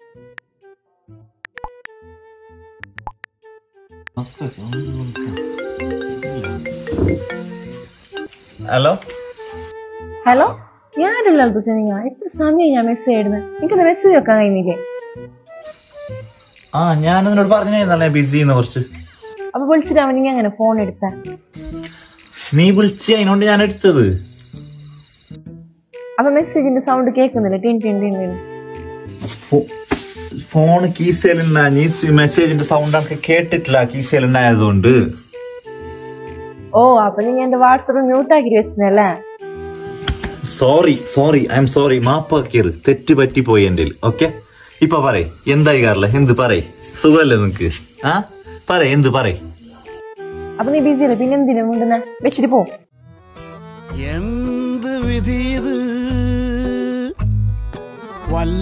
hello hello ഞാനല്ല നിങ്ങൾ എത്ര സമയം ഞാൻ മെസ്സേജ് ഇടുന്നത് എനിക്കത് മെസ്സേജ് വെക്കാൻ കഴിഞ്ഞില്ലേ ആ ഞാൻ നിന്നോട് പറഞ്ഞേ ബിസി കുറച്ച് അപ്പൊ വിളിച്ചിട്ട് അവൻ നീ അങ്ങനെ ഫോൺ എടുത്ത നീ വിളിച്ച് അതിനോണ്ട് ഞാൻ എടുത്തത് അപ്പൊ മെസ്സേജിന്റെ സൗണ്ട് കേൾക്കുന്നില്ല ടിൻ ടിൻ ടിൻ ടിൻ ഫോൺ കീസേലുണ്ടാ നീ മെസ്സേജിന്റെ സൗണ്ട് ഒക്കെ കേട്ടിട്ടില്ല കീസേലുണ്ടായതുകൊണ്ട് ഓ അപ്പൊ നീ എന്റെ വാട്സപ്പ് മ്യൂട്ട് ആക്കി വെച്ചല്ലേ sorry sorry I'm sorry മാപ്പാക്കിയത് തെറ്റ് പറ്റിപ്പോയി എന്റെ ഓക്കെ ഇപ്പൊ പറയ് എന്തായി കാറില്ല എന്ത് പറയ് സുഖല്ലേ നിനക്ക് ആ പറയ് എന്ത് പറയ് അപ്പൊ നീ ബിസി അല്ലേ പിന്നെ എന്തിനാ മുണ്ടുന്ന വെച്ചിട്ട് പോ എന്ത് വിധി ഇത് വല്ല